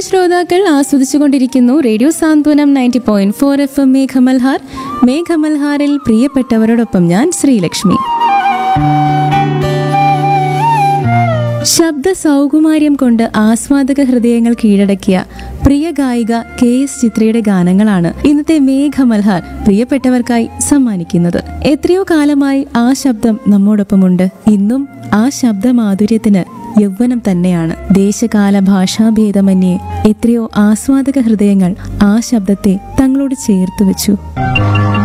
ശ്രോതാക്കൾ ആസ്വദിച്ചുകൊണ്ടിരിക്കുന്നു radio Santhwanam ninety point four F M Meghamalhar മേഘമൽഹാറിൽ പ്രിയപ്പെട്ടവരോടൊപ്പം ഞാൻ ശ്രീലക്ഷ്മി ശബ്ദ സൗകുമാര്യം കൊണ്ട് ആസ്വാദക ഹൃദയങ്ങൾ കീഴടക്കിയ പ്രിയ ഗായിക കെ എസ് ചിത്രയുടെ ഗാനങ്ങളാണ് ഇന്നത്തെ മേഘമൽഹാർ പ്രിയപ്പെട്ടവർക്കായി സമ്മാനിക്കുന്നത് എത്രയോ കാലമായി ആ ശബ്ദം നമ്മോടൊപ്പമുണ്ട് ഇന്നും ആ ശബ്ദമാധുര്യത്തിന് യൗവനം തന്നെയാണ് ദേശകാല ഭാഷാഭേദമന്യേ എത്രയോ ആസ്വാദക ഹൃദയങ്ങൾ ആ ശബ്ദത്തെ തങ്ങളോട് ചേർത്ത് വെച്ചു